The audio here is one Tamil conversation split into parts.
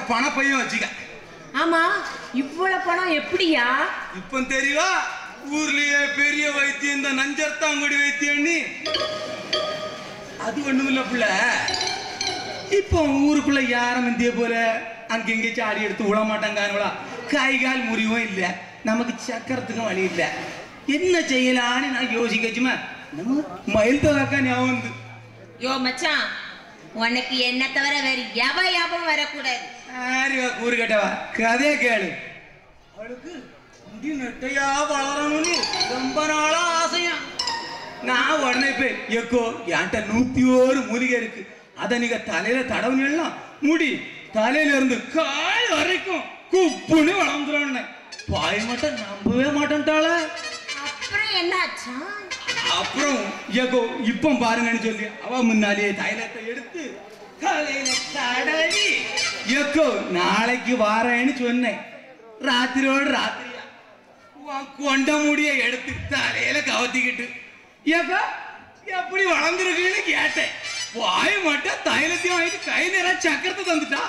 பணப்பையும் வச்சுக்க ஆமா இவ்வளவு பணம் எப்படியா இப்போ தெரியுவா ஊர்லயே பெரிய வைத்தியம் இந்த நஞ்சர்த்தாங்குடி வைத்தியம்னு அது ஒண்ணும் இல்ல புள்ள இப்போ ஊருக்குள்ள யாரும் இந்திய போல அங்கெங்கே சாடி எடுத்து விட மாட்டாங்கானுவளா கை கால் முறிவும் இல்ல நமக்கு சக்கரத்துக்கும் வழி இல்ல என்ன செய்யலான்னு நான் யோசிக்கச்சுமா நம்ம மயில் தொகைக்கா ஞாபகம் வந்து யோ மச்சான் உனக்கு என்ன தவிர வேற எவ ஞாபகம் வரக்கூடாது ஆரிவா கூறு கேட்டவா கதையை கேளு அவளுக்கு முடி நெட்டையா வளரணும்னு ரொம்ப நாளா ஆசையா நான் உடனே போய் எக்கோ என்கிட்ட நூத்தி ஒரு மூலிகை இருக்கு அதை நீங்க தலையில தடவுனீங்கன்னா முடி தலையில இருந்து கால் வரைக்கும் குப்புன்னு வளர்ந்துடும் பாய் மட்டும் நம்பவே மாட்டேன்ட்டாள அப்புறம் என்னாச்சா அப்புறம் எக்கோ இப்போ பாருங்கன்னு சொல்லி அவ முன்னாலேயே தைலத்தை எடுத்து தலையில தடவி எக்கோ நாளைக்கு வாரேன்னு சொன்னேன் ராத்திரியோடு ராத்திரியா உன் கொண்ட முடிய எடுத்து தலையில கவத்திக்கிட்டு ஏக்கா எப்படி வளர்ந்துருக்குன்னு கேட்டேன் வாய் மட்டும் தைலத்தையும் வாங்கிட்டு கை நிறைய சக்கரத்தை தந்துட்டா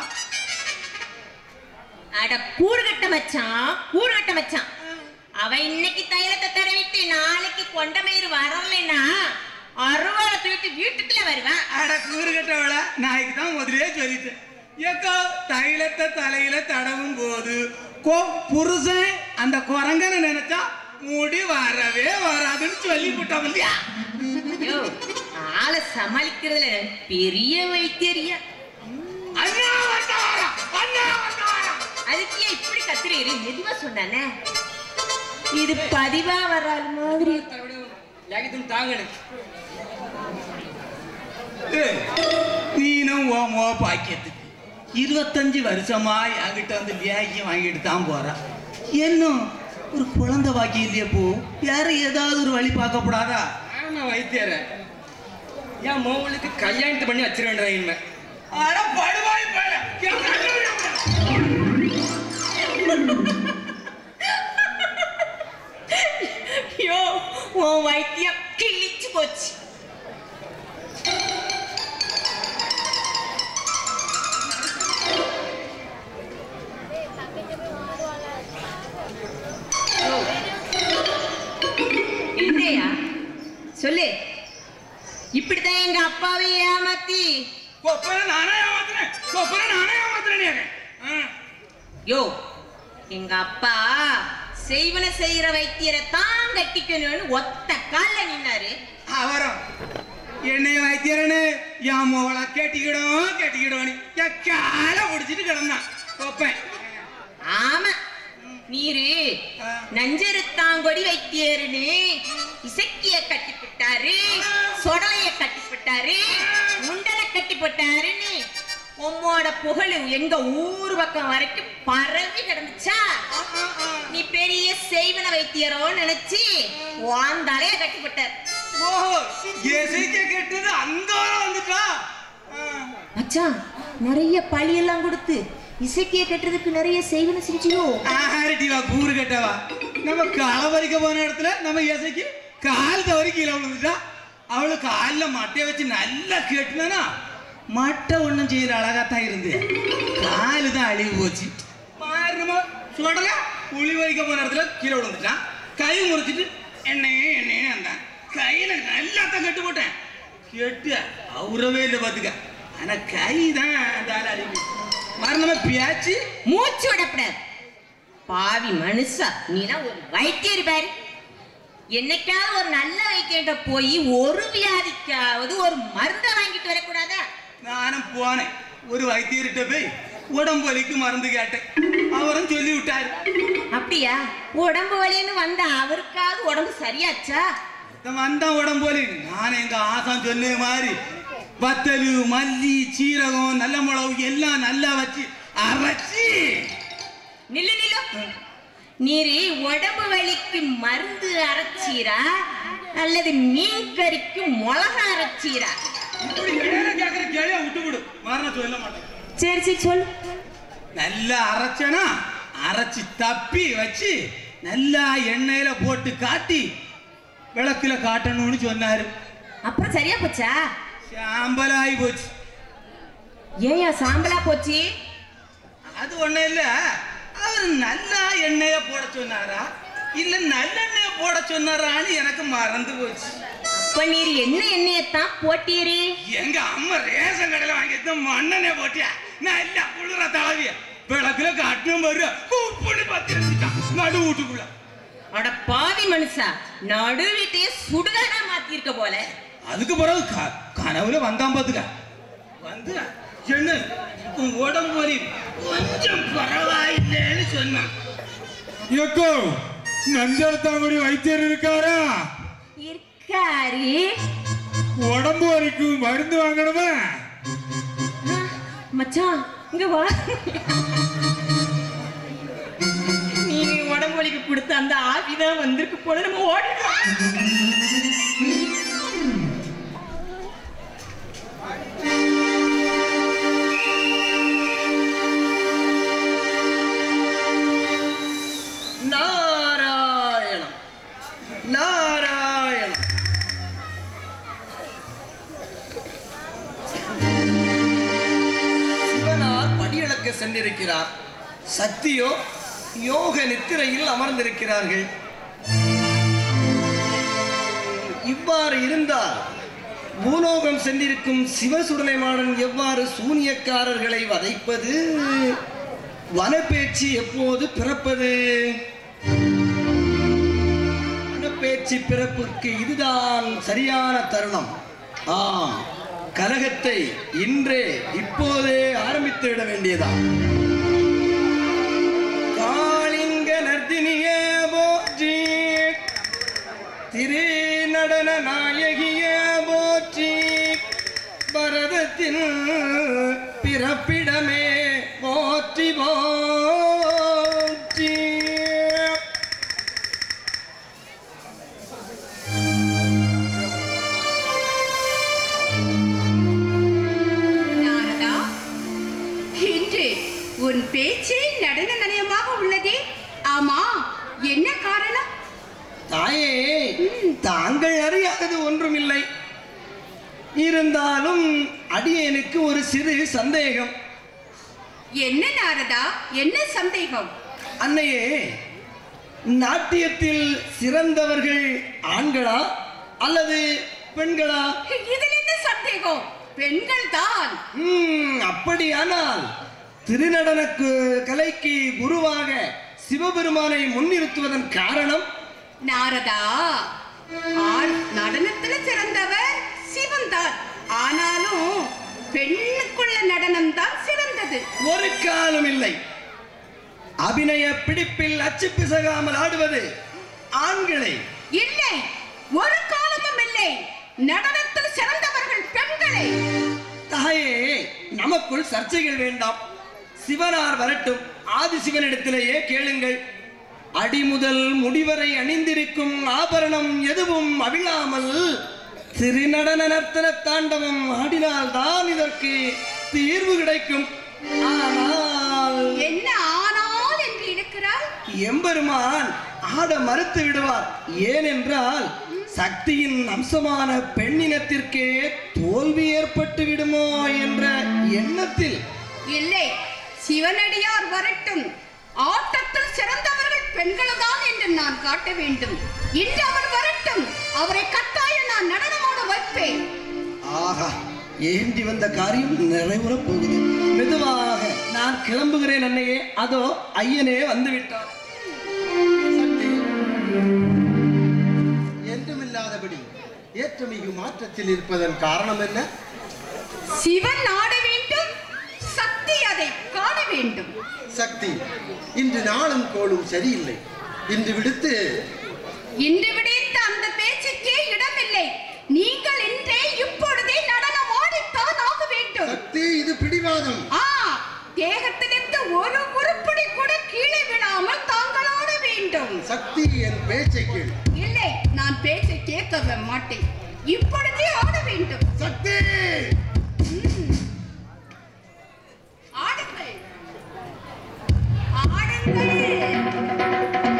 அட கூறுகட்ட மச்சான் கூறுகட்ட மச்சான் அவ இன்னைக்கு தைலத்தை தடவிட்டு நாளைக்கு கொண்டமயிறு வரலைன்னா அருவாளை தூக்கிட்டு வீட்டுக்குள்ள வருவேன் அட கூறு கட்டவள நாய்க்கு தான் முதலே சொல்லிட்டேன் ஏக்கோ தைலத்தை தலையில தடவும் போது கோ புருஷன் அந்த குரங்கனை நினைச்சா முடி வரவே வராதுன்னு சொல்லி விட்டோம் இல்லையா ஐயோ ஆளை சமாளிக்கிறதுல பெரிய வைத்தியரியா அண்ணா வந்தாரா அண்ணா வந்தாரா அதுக்கு ஏன் இப்படி கத்துறீரு மெதுவா சொன்னானே இது பதிவா வர்றாள் மாதிரி இருக்கு. ಲಾಗಿದ್ದು ತಾಂಗಣೆ ஏய், நீனும் ஓமோ பாக்கியத்துக்கு இருபத்தஞ்சு வருஷமா என்கிட்ட வந்து லேக்கியம் வாங்கிட்டு தான் போறா இன்னும் ஒரு குழந்தை பாக்கியம் இல்லையே போ வேற ஏதாவது ஒரு வழி பார்க்கப்படாதா ஆமா வைத்தியர என் மோவளுக்கு கல்யாணத்து பண்ணி வச்சிருவேன்டா இனிமே அட படுவாய் பட என் கண்ணு ஐயோ உன் வைத்தியம் கிழிச்சு போச்சு ஐயோ. என்னையா சொல்லு இப்படித்தான் எங்க அப்பாவை ஏமாத்தி கொப்பரை நானே ஏமாத்துறேன் கொப்பரை நானே ஏமாத்துறேன் யோ எங்க அப்பா செய்வன செய்யற வைத்தியரை தான் கட்டிக்கணும்னு ஒத்த கால்ல நின்னாரு அவரும் என்னை வைத்தியரனு என் மோளை கேட்டிக்கிடும் கேட்டிக்கிடும் என் காலை பிடிச்சிட்டு கிடந்தான் கொப்பேன் ஆமா நீரு ஆ. நஞ்சருத்தாங்கொடி வைத்தியருன்னு இசக்கிய கட்டிப்பிட்டாரு சொடலைய கட்டிப்பிட்டாரு முண்டனை கட்டிப்பிட்டாருன்னு உம்மோட புகழ் எங்க ஊர் பக்கம் வரைக்கும் பரவி கிடந்துச்சா நீ பெரிய செய்வன வைத்தியரோ நினைச்சு வாழ்ந்தாலே கட்டிப்பிட்டார் ஓஹோ எசைக்க கெட்டது அந்த வாரம் வந்துட்டா ஆ. மச்சான் நிறைய பழியெல்லாம் கொடுத்து இசைக்கிய கட்டுறதுக்கு நிறைய செய்வன செஞ்சியோ ஆஹாரிட்டிவா கூறு கட்டவா நம்ம களை பறிக்க போன இடத்துல நம்ம எசைக்கு கால் தவறி கீழே விழுந்துட்டா அவளு காலில் மட்டையை வச்சு நல்லா கேட்டுனா மட்டை ஒன்றும் செய்யற அழகாத்தான் இருந்து காலு தான் அழிவு போச்சு மாறுமா சுடல புளி வைக்க போன இடத்துல கீழே விழுந்துட்டான் கை முறிச்சிட்டு எண்ணெயே எண்ணெயே வந்தான் கையில நல்லா தான் கட்டு போட்டேன் கெட்டு அவுறவே இல்லை பார்த்துக்க ஆனா கை தான் அந்த ஆள் அழிவு மரணமா பேச்சு மூச்சு விடப்படாது பாவி மனுஷா நீனா ஒரு வைத்தியர் பாரு என்னைக்காவது ஒரு நல்ல வைத்தியர்கிட்ட போய் ஒரு வியாதிக்காவது ஒரு மருந்தை வாங்கிட்டு வரக்கூடாதா நானும் போனேன் ஒரு வைத்தியர்கிட்ட போய் உடம்பு வலிக்கு மருந்து கேட்டேன் அவரும் சொல்லி விட்டாரு அப்படியா உடம்பு வலின்னு வந்த அவருக்காவது உடம்பு சரியாச்சா "இதான் வந்தான் உடம்பு வலி நான் எங்க ஆசான் சொன்ன மாதிரி வத்தலு மல்லி சீரகம் நல்ல மிளகு எல்லாம் நல்லா வச்சு அரைச்சி நில்லு நில்லு நீரு உடம்பு வலிக்கு மருந்து அரைச்சீரா அல்லது மீன் கறிக்கு மிளகா அரைச்சீரா இப்படி இடையில கேட்கிற கேளியா விட்டு விடு மரண சொல்ல மாட்டேன் சரி சரி சொல்லு நல்லா அரைச்சனா அரைச்சி தப்பி வச்சு நல்லா எண்ணெயில போட்டு காட்டி விளக்குல காட்டணும்னு சொன்னாரு அப்புறம் சரியா போச்சா சாம்பலாகி போச்சு ஏயா சாம்பலா போச்சு அது ஒண்ணும் இல்ல அவர் நல்ல எண்ணெய போட சொன்னாரா இல்ல நல்லெண்ணெய போட சொன்னாரான்னு எனக்கு மறந்து போச்சு அப்ப நீர் என்ன எண்ணெயத்தான் போட்டீரு எங்க அம்மா ரேஷன் கடையில வாங்கிட்டு மண்ணனே போட்டியா நல்ல குளிர தளவிய விளக்குல கட்டணம் வரு கூப்புன்னு பத்தி நடு வீட்டுக்குள்ள அட பாவி மனுஷா நடு வீட்டையே சுடுகாடா மாத்திருக்க போல அதுக்கு பிறகு க- கனவுல வந்தான் பாத்துக்க வந்து என்ன உன் உடம்பு வலி கொஞ்சம் பரவாயில்லைன்னு சொன்னான் எக்கோ நஞ்சரத்தாங்குடி வைத்தியர் இருக்காரா இருக்காரு உடம்பு வலிக்கும் மருந்து வாங்கணுமா ஆ, மச்சான் இங்க வா நீ உடம்பு வலிக்கு கொடுத்த அந்த ஆவிதான் வந்திருக்கு போல நம்ம ஓடிடலாம் நாராயணம் நாராயணம் சிவனார் படியளக்க சென்றிருக்கிறார் சக்தியோ யோக நித்திரையில் அமர்ந்திருக்கிறார்கள் இவ்வாறு இருந்தால் பூலோகம் சென்றிருக்கும் சிவசுடலைமாடன் எவ்வாறு சூனியக்காரர்களை வதைப்பது வனப்பேச்சு எப்போது பிறப்பது வனப்பேச்சு பிறப்புக்கு இதுதான் சரியான தருணம் ஆம் கலகத்தை இன்றே இப்போதே ஆரம்பித்து விட வேண்டியதான் காளிங்க நர்தினியே போற்றி திரு நடன நாயகியே போற்றி பரதத்தின் பிறப்பிடமே போற்றி போற்றி நாரதா இன்று உன் பேச்சு நடன நயமாக உள்ளதே ஆமா என்ன காரணம் தாயே தாங்கள் அறியாதது ஒன்றுமில்லை இருந்தாலும் அடியேனுக்கு ஒரு சிறு சந்தேகம் என்ன நாரதா என்ன சந்தேகம் அன்னையே நாட்டியத்தில் சிறந்தவர்கள் ஆண்களா அல்லது பெண்களா இதில் என்ன சந்தேகம் பெண்கள் தான் ம், அப்படியானால் திருநடன கு- கலைக்கு குருவாக சிவபெருமானை முன்னிறுத்துவதன் காரணம் நாரதா ஆண் நடனத்துல சிறந்தவர் சிவன் தான் ஆனாலும் பெண்ணுக்குள்ள நடனம் தான் சிறந்தது ஒரு காலம் இல்லை அபிநய பிடிப்பில் அச்சு பிசகாமல் ஆடுவது ஆண்களை இல்லை ஒரு காலமும் இல்லை நடனத்தில் சிறந்தவர்கள் பெண்களே தாயே நமக்குள் சர்ச்சைகள் வேண்டாம் சிவனார் வரட்டும் ஆதிசிவனிடத்திலேயே கேளுங்கள் அடி முதல் முடிவரை அணிந்திருக்கும் ஆபரணம் எதுவும் அவிழாமல் திருநடன நர்த்தன தாண்டவம் ஆடினால்தான் இதற்கு தீர்வு கிடைக்கும் ஆனால் என்ன ஆனால் என்று இருக்கிறாய் எம்பெருமான் ஆட மறுத்து விடுவார் ஏனென்றால் சக்தியின் அம்சமான பெண்ணினத்திற்கே தோல்வி ஏற்பட்டு விடுமோ என்ற எண்ணத்தில் இல்லை சிவனடியார் வரட்டும் ஆட்டத்தில் சிறந்தவர்கள் பெண்கள்தான் என்று நான் காட்ட வேண்டும் இன்று அவர் வரட்டும் அவரை கட்டாயம் நான் நடனமாட வைப்பேன் ஆஹா ஏந்தி வந்த காரியம் நிறைவுறப் போகுது மெதுவாக நான் கிளம்புகிறேன் அன்னையே அதோ ஐயனே வந்து விட்டார் சக்தி என்றுமில்லாதபடி ஏற்றமிகு மாற்றத்தில் இருப்பதன் காரணம் என்ன சிவன் நாட வேண்டும் சக்தி அதை காண வேண்டும் சக்தி இன்று நாளும் கோளும் சரியில்லை இன்று விடுத்து இன்று விடைத்த அந்த பேச்சுக்கே இடமில்லை நீங்கள் இன்றே இப்பொழுதே நடனம் ஆடித்தான் ஆக வேண்டும் சக்தி இது பிடிவாதம் ஆ தேகத்திலிருந்து ஒரு உருப்படி கூட கீழே விழாமல் தாங்கள் ஆட வேண்டும் சக்தி என் பேச்சை கேள் இல்லை நான் பேச்சை கேட்க மாட்டேன் இப்பொழுதே ஆட வேண்டும் சக்தி ஆடுங்கள் ஆடுங்கள்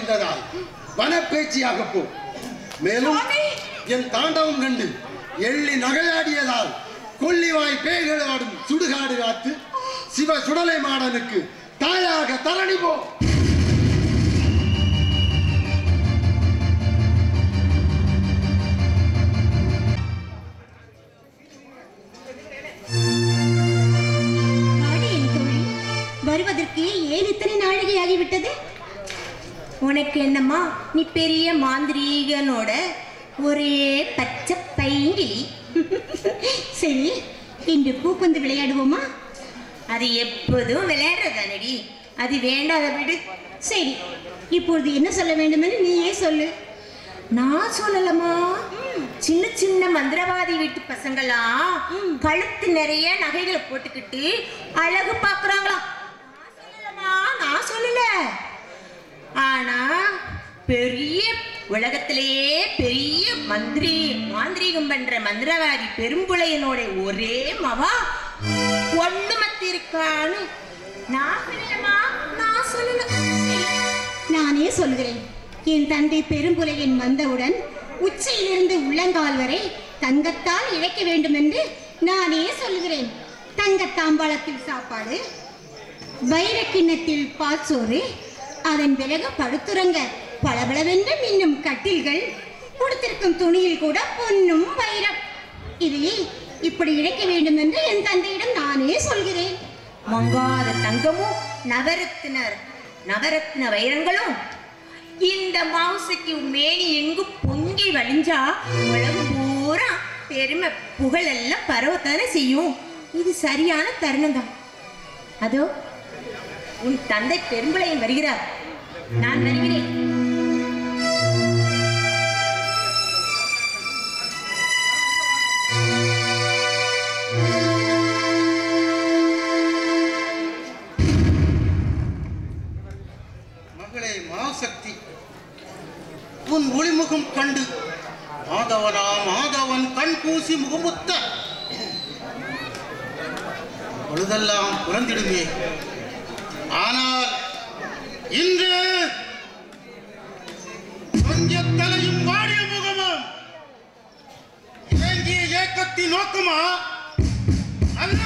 வந்ததால் வனப்பேச்சியாக போ மேலும் சுவாமி! என் தாண்டவம் கண்டு எள்ளி நகையாடியதால் கொல்லிவாய் பேய்கள் ஆடும் சுடுகாடு காத்து சிவ சுடலை மாடனுக்கு தாயாக தரணி போ ஆடி என் தோழி வருவதற்கு ஏன் இத்தனை நாழிகை ஆகிவிட்டது உனக்கு என்னம்மா நீ பெரிய மாந்திரீகனோட ஒரே பச்சை பைங்கிலி சரி இன்று பூப்பந்து விளையாடுவோமா அது எப்போதும் விளையாடுறதானடி அது வேண்டாத விடு சரி இப்பொழுது என்ன சொல்ல வேண்டும் என்று நீயே சொல்லு நான் சொல்லலமா சின்ன சின்ன மந்திரவாதி வீட்டு பசங்களாம் கழுத்து நிறைய நகைகளை போட்டுக்கிட்டு அழகு பாக்குறாங்களாம் நான் சொல்லலம்மா நான் சொல்லல ஆனா பெரிய உலகத்திலேயே பெரிய மந்திரி மாந்திரீகம் பண்ற மந்திரவாதி பெரும்புளையனோட ஒரே மவா ஒண்ணு மத்தி இருக்கான்னு நான் சொல்லலம்மா நான் சொல்லல சரி. நானே சொல்கிறேன் என் தந்தை பெரும்புலையன் வந்தவுடன் உச்சியிலிருந்து உள்ளங்கால் வரை தங்கத்தால் இழைக்க வேண்டும் என்று நானே சொல்கிறேன் தங்கத்தாம்பாளத்தில் சாப்பாடு வைரக்கிண்ணத்தில் பால் சோறு அதன் பிறகு படுத்துறங்க பளபளவென்று மின்னும் கட்டில்கள் கொடுத்திருக்கும் துணியில் கூட பொன்னும் வைரம் இதை இப்படி இழைக்க வேண்டும் என்று என் தந்தையிடம் நானே சொல்கிறேன் மங்காத தங்கமும் நவரத்தினர் நவரத்ன வைரங்களும் இந்த மாவுசைக்கு மேனி எங்கு பொங்கி வழிஞ்சா உலகம் பூரா பெருமை புகழெல்லாம் பரவத்தானே செய்யும் இது சரியான தருணம் தான் அதோ உன் தந்தை பெரும்புளையன் வருகிறார் நான் வருகிறேன் மகளே மாசக்தி உன் ஒளிமுகம் கண்டு மாதவனா மாதவன் கண் பூசி முகமுத்த பொழுதெல்லாம் புறந்திடுமே ஆனால் இன்று கொஞ்ச தலையும் வாடிய முகமும் இறங்கிய ஏக்கத்தின் நோக்கமா அல்ல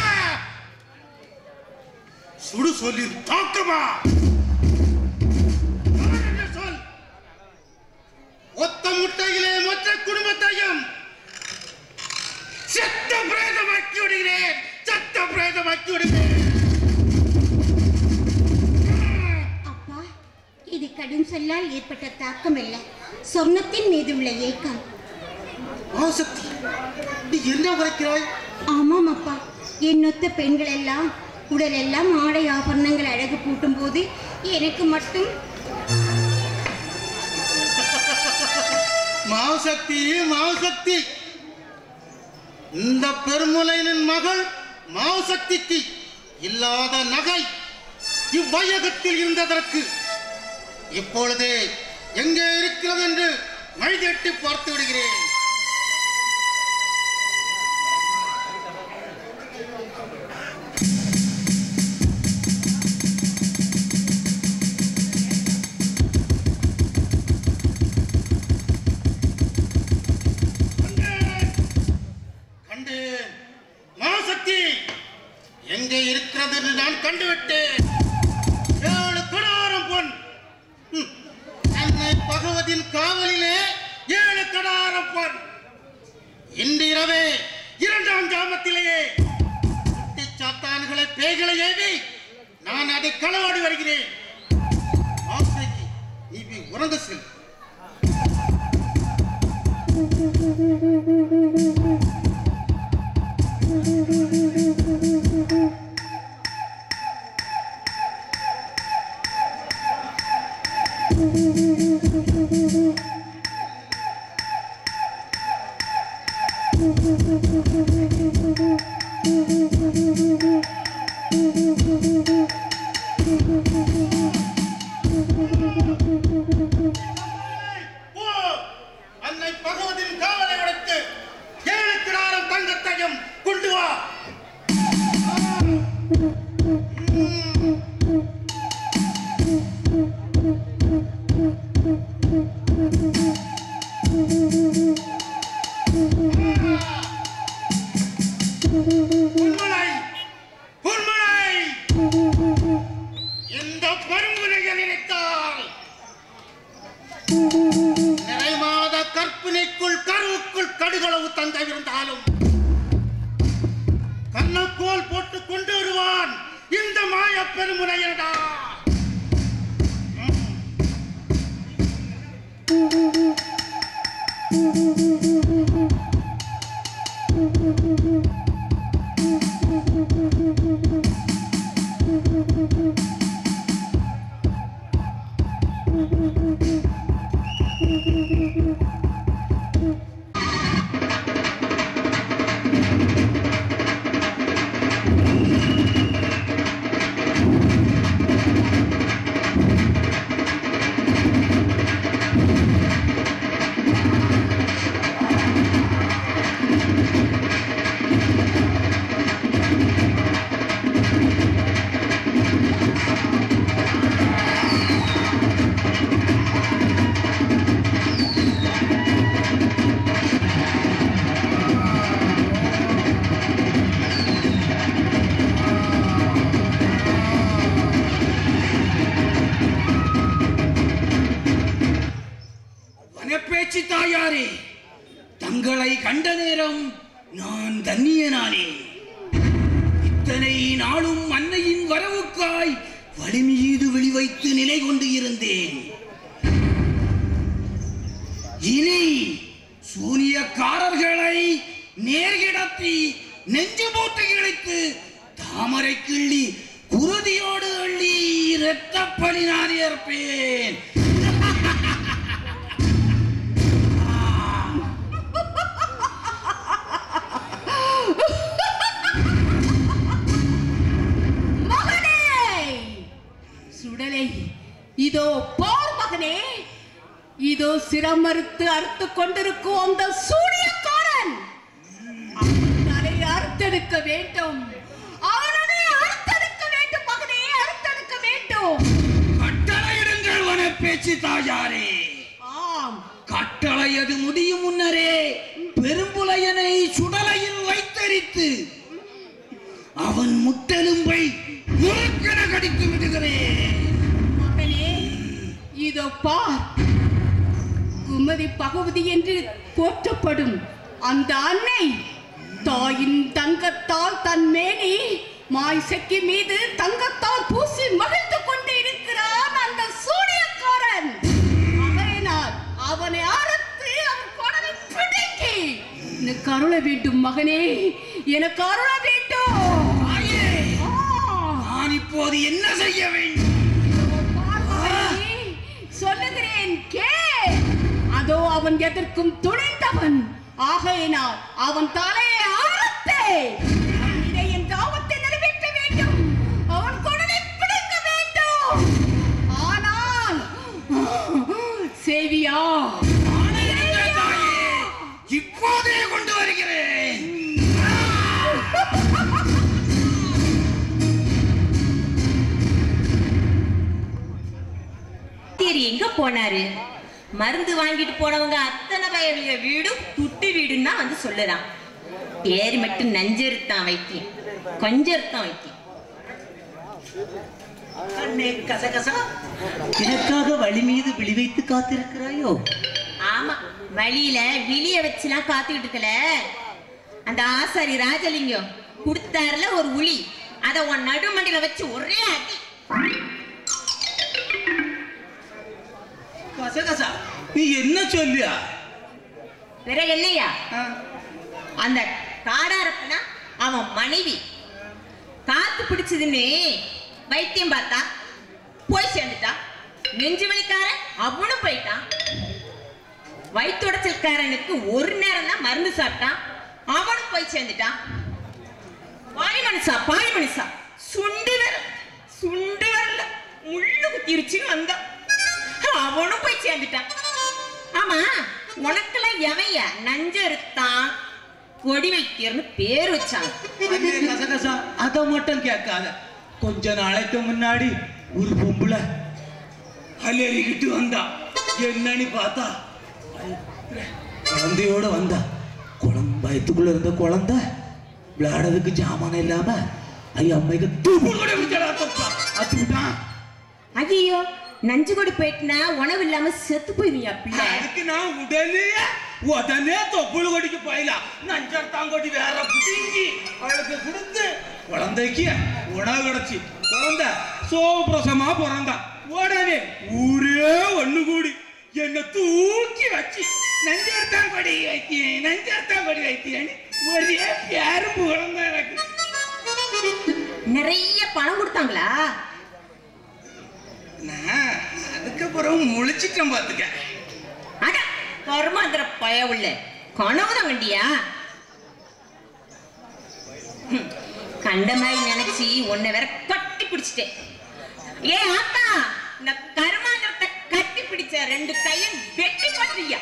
சுடு சொல்லின் தாக்கமா நான் என்ன சொல் ஒத்த முட்டையிலே மொத்த குடும்பத்தையும் செத்த பிரேதமாக்கி விடுகிறேன் செத்த பிரேதமாக்கி விடுகிறேன் அப்பா இது கடும் சொல்லால் ஏற்பட்ட தாக்கம் அல்ல சொர்ணத்தின் மீது உள்ள ஏக்கம் ஆசக்தி நீ என்ன உரைக்கிறாய் ஆமாம் அப்பா என்னொத்த பெண்கள் எல்லாம் உடல் எல்லாம் ஆடை ஆபரணங்கள் அழகு பூட்டும் போது எனக்கு மட்டும் மாசக்தி மாசக்தி இந்த பெருமுலையின் மகள் மாசக்திக்கு இல்லாத நகை இவ்வையகத்தில் இருந்ததற்கு இப்பொழுதே எங்கே இருக்கிறது என்று வழிதட்டி பார்த்து விடுகிறேன் கண்டேன் மாசக்தி எங்கே இருக்கிறது என்று நான் கண்டுவிட்டேன் ஏழு கடாரம் பொன் ம். அன்னை பகவதின் காவலிலே ஏழு கடாரம் பொன் இன்று இரவே இரண்டாம் ஜாமத்திலேயே குட்டி சாத்தான்களை பேய்களை ஏவி நான் அதை களவாடி வருகிறேன் மாசக்தி நீ போய் உறங்க செல் போ! அன்னை பகவதின் காவலை உடைத்து ஏழு கிடாரம் தங்கத்தையும் கொண்டு வா உண்மலை உண்மலை இந்த பருங்குலையை நினைத்தால் நிறைமாத கற்பினைக்குள் கருவுக்குள் கடுகளவு தந்திருந்தாலும் கண்ணக்கோல் போட்டு கொண்டு வருவான் இந்த மாய பெருமுனையடா வனப்பேச்சு தாயாரே தங்களை கண்ட நேரம் நான் தன்னியனானே இத்தனை நாளும் அன்னையின் வரவுக்காய் வலிமீது வெளிவைத்து நிலை கொண்டு இருந்தேன் இனி சூனியக்காரர்களை நேர்கிடத்தி நெஞ்சு போட்டு இழைத்து தாமரை கிள்ளி குருதியோடு அள்ளி இரத்தப்பலி நான் ஏற்பேன் மகனே சுடலை இதோ போர் மகனே இதோ சிரமறுத்து அறுத்து கொண்டிருக்கும் அந்த சூனியக்காரன் அவனை அறுத்தெடுக்க வேண்டும் அவனை அறுத்தெடுக்க வேண்டும் மகனே அறுத்தெடுக்க வேண்டும் கட்டளையிடுங்கள் வனப்பேச்சு தாயாரே ஆம் கட்டளையது முடியும் முன்னரே பெரும்புலையனை சுடலையில் வைத்தரித்து அவன் முட்டெலும்பை முறுக்கென கடித்து விடுகிறேன் மகனே இதோ பார் குமரி பகவதி என்று போற்றப்படும் அந்த அன்னை தாயின் தங்கத்தால் தன் மேனி மாய்சக்கி மீது தங்கத்தால் பூசி மகிழ்ந்து கொண்டு இருக்கிறான் அந்த சூனியக்காரன் அவனால் அவனை அறுத்து அவன் குடலை பிடுங்கி எனக்கு அருள வேண்டும் மகனே எனக்கு அருள வேண்டும் தாயே, ஆ. நான் இப்போது என்ன செய்ய வேண்டும் பார்வதி, சொல்லுகிறேன் கே அதோ அவன் எதற்கும் துணிந்தவன் ஆகையினால் அவன் தலையை அறுத்தே அவன் இதயம் தாவத்தை நிறைவேற்ற வேண்டும் அவன் குடலை பிடுங்க வேண்டும் ஆனால் சேவியா ஆணையிடுங்கள் தாயே, இப்போதே கொண்டு வருகிறேன் சரி எங்க போனாரு மருந்து வாங்கிட்டு போனவங்க அத்தனை பயலுடைய வீடும் துட்டு வீடுன்னு தான் வந்து சொல்லுறான் பேர் மட்டும் நஞ்செருத்தான் வைத்தியம் கொஞ்சத்தான் வைத்தியம் அண்ணே கசகசா எனக்காக வழி மீது விழி வைத்து காத்திருக்கிறாயோ ஆமா வழியில விழிய வச்சுலாம் காத்துக்கிட்டு இருக்கல அந்த ஆசாரி ராஜலிங்கம் கொடுத்தாருல ஒரு உளி அத உன் நடுமண்டில வச்சு ஒரே அடி கசகசா நீ என்ன சொல்லியா பிறகு என்னையா அந்த காடாரப்பனா அவன் மனைவி காத்து பிடிச்சதுன்னு வைத்தியம் பார்த்தா போய் சேர்ந்துட்டான் நெஞ்சு வலிக்காரன் அவனும் போயிட்டான் வயிற்றுடைச்சல்காரனுக்கு ஒரு நேரம் தான் மருந்து சாப்பிட்டான் அவனும் போய் சேர்ந்துட்டான் பாய் மனுஷா பாய் மனுஷா சுண்டு வர சுண்டு வரல முள்ளு குத்திருச்சுன்னு வந்தான் அவனும் போய் சேர்ந்துட்டான் ஆமா உனக்கெல்லாம் எவையா நஞ்சறுத்தான் கொடி வைத்தியர்னு பேர் வச்சாங்க அண்ணே கசகசா அதை மட்டும் கேட்காத கொஞ்ச நாளைக்கு முன்னாடி ஒரு பொம்பளை அலறிக்கிட்டு வந்தா என்னன்னு பார்த்தா குழந்தையோட வந்தா குழம்பு வயிற்றுக்குள்ள இருந்த குழந்தை விளையாடுறதுக்கு ஜாமானம் இல்லாம ஐயா அம்மைக்கு தூப்பு கூட அத்து விட்டான் ஐயோ நஞ்சு கொடி போயிட்டுனா உணவு இல்லாம செத்து போயிருவியா பிள்ளை அதுக்கு நான் உடனே உடனே தொப்புள் கொடிக்கு போயிடலாம் நஞ்சர்த்தாங்கொடி வேற புடிங்கி அவளுக்கு கொடுத்து குழந்தைக்கு உணவு கிடைச்சி குழந்தை சோபிரசமா பிறந்தா உடனே ஊரே ஒண்ணு கூடி என்ன தூக்கி வச்சு நஞ்சர்த்தாங்கொடி வைத்தியன் நஞ்சர்த்தாங்கொடி வைத்தியன்னு ஒரே பேரும் குழந்தை எனக்கு நிறைய பணம் கொடுத்தாங்களா நான் அதுக்கப்புறம் முழிச்சிட்டேன் பாத்துக்க அட கருமாந்திர பய உள்ள கனவு தான் கண்டியா ஹம், கண்ட மாதிரி நினைச்சு உன்னை வேற கட்டி பிடிச்சிட்டேன் ஏ ஆத்தா இந்த கருமாந்திரத்தை கட்டி பிடிச்ச ரெண்டு கையும் வெட்டி பண்றியா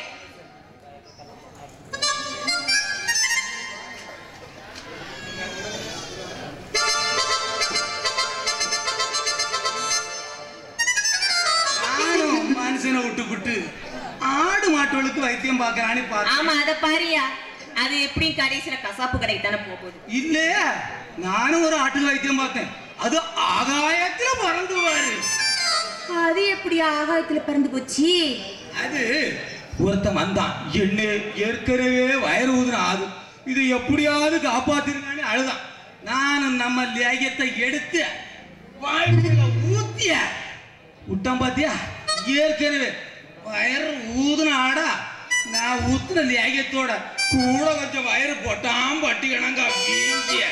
நானும் மனுஷனை விட்டுப்புட்டு ஆடு மாட்டுகளுக்கு வைத்தியம் பார்க்கறான்னு பார்த்தேன் ஆமா அத பாரியா அது எப்படியும் கடைசியில கசாப்பு கடைக்கு தானே போக போகுது இல்லையா நானும் ஒரு ஆட்டுக்கு வைத்தியம் பார்த்தேன் அது ஆகாயத்துல பறந்து பாரு அது எப்படி ஆகாயத்துல பறந்து போச்சு அது ஒருத்தன் வந்தான் என்ன ஏற்கனவே வயறு ஊதுன ஆது இதை எப்படியாவது காப்பாத்திருங்கன்னு அழுதான் நானும் நம்ம லேகியத்தை எடுத்து வாய்ப்புல ஊத்திய விட்டான் பாத்தியா ஏற்கனவே வயறு ஊதுன ஆடா நான் ஊத்துன லேகியத்தோட கூட கொஞ்சம் வயறு போட்டான் பட்டி கணங்க வீங்கிய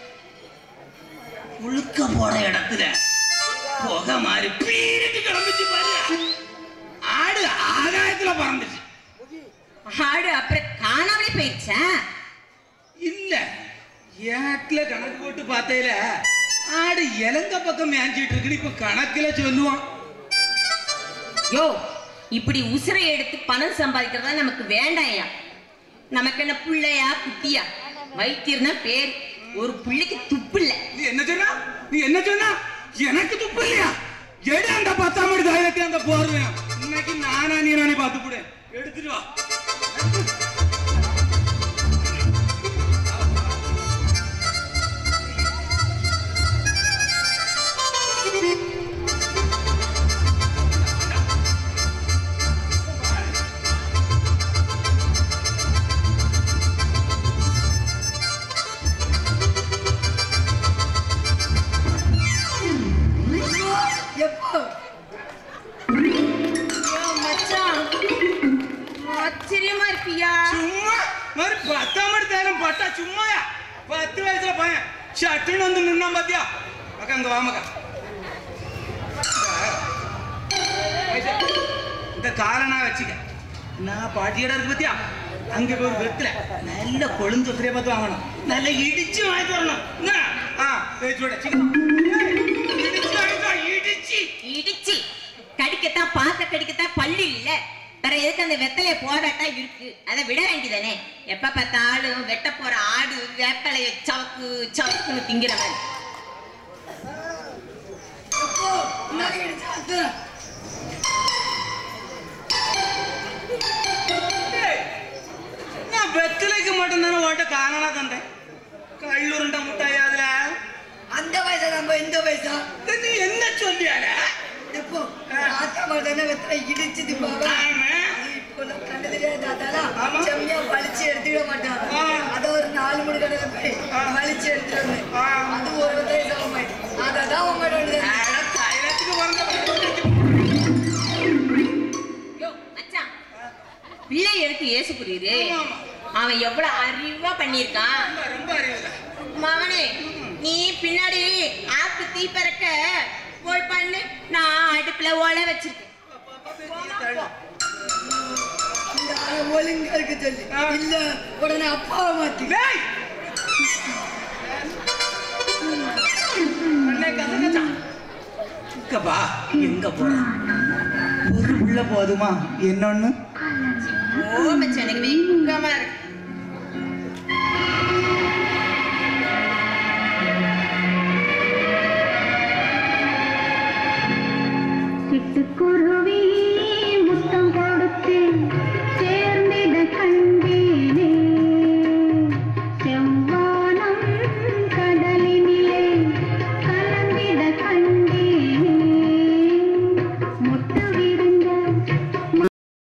உழுக்க போற இடத்துல புகை மாதிரி பீரிட்டு கிளம்பிச்சு பாரு ஆடு ஆகாயத்துல பறந்துச்சு ஆடு அப்புறம் காணாமலே போயிடுச்சா இல்ல ஏட்ல கணக்கு போட்டு பார்த்தேல ஆடு இலங்க பக்கம் மேய்ஞ்சிட்டு இருக்குன்னு இப்ப கணக்குல சொல்லுவான் யோ இப்படி உசுரை எடுத்து பணம் சம்பாதிக்கிறதா நமக்கு வேண்டாயா நமக்கு என்ன புள்ளையா குட்டியா வைத்தியர்னா பேர் ஒரு பிள்ளைக்கு துப்பு இல்ல நீ என்ன சொன்னா நீ என்ன சொன்னா எனக்கு துப்பு இல்லையா எடு அந்த பத்தாம் மணி தைரியத்தை அந்த போர்வையா இன்னைக்கு நானா நீ நானே பார்த்து கூட எடுத்துட்டு வா எப்போ யோ மச்சான் ஆச்சரியமா இருப்பியா சும்மா மாதிரி பத்தாம் மணி தைரியம் பட்டா சும்மாயா பத்து வயசுல பையன் சட்டுன்னு வந்து நின்னான் பாத்தியா அக்கா அங்க வாமக்கா இந்த காலனா வச்சுக்க நான் பாட்டியோட இருக்கு பாத்தியா அங்க போய் ஒரு வெத்துல நல்ல கொழுந்து ஒத்திரைய பார்த்து வாங்கணும் நல்ல இடிச்சு வாங்கி வரணும் என்ன? ஆ பேச்சோட சீக்கிரம் ஏய், இடிச்சு வாங்கிட்டு வா, இடிச்சு இடிச்சு கடிக்கத்தான் பார்க்க கடிக்கத்தான் பல்லு இல்ல வேற எதுக்கு அந்த வெத்தலைய போடாட்டா இருக்கு அதை விட வேண்டியதானே எப்ப பார்த்தாலும் வெட்ட போற ஆடு வேப்பலைய சவக்கு சவக்குன்னு திங்கிற மாதிரி ஏய், நான் வெத்தலைக்கு மட்டும்தானே ஓட்ட காணனா தந்தேன் கல்லுருண்ட முட்டாய் அதுல அந்த வயசா நம்ம இந்த வயசா இது நீ என்ன சொல்லியாட எப்போ ஆத்தா மருதான வெத்தலை இடிச்சு திப்பாவா ஆமா. இப்போலாம் கண்ணு தெரியாத தாத்தாலாம் ஆமா. செம்மையா வலிச்சு எடுத்துக்கிட மாட்டாங்க ஆ. அதை ஒரு நாலு மணி கடையில போய் ஆ. வலிச்சு எடுத்துட்டு வந்து ஆ. அது ஒரு வெத்தலை சாப்பிட்டு அதை தான் உங்களோட வேண்டியது தைலத்துக்கு பிறந்த யோ மச்சான் பிள்ளை எடுத்து ஏசு புரியுது ஆமா, ஆமா. அவன் எவ்வளவு அறிவா பண்ணியிருக்கான் ரொம்ப, ரொம்ப அறிவுல மவனே நீ பின்னாடி ஆக்கு தீ பறக்க போய் பண்ணு நான் அடுப்புல ஓலை வச்சிருக்கேன் இந்த ஆளை ஒழுங்கா இருக்க சொல்லி ஆ. இல்ல உடனே அப்பாவை மாத்தி டேய்! அண்ணே, கசகசா. இங்கப்பா, எங்க போற ஒரு உள்ள போதுமா என்னொன்னு ஓ மச்சான் எனக்கு வெக்கமா இருக்கு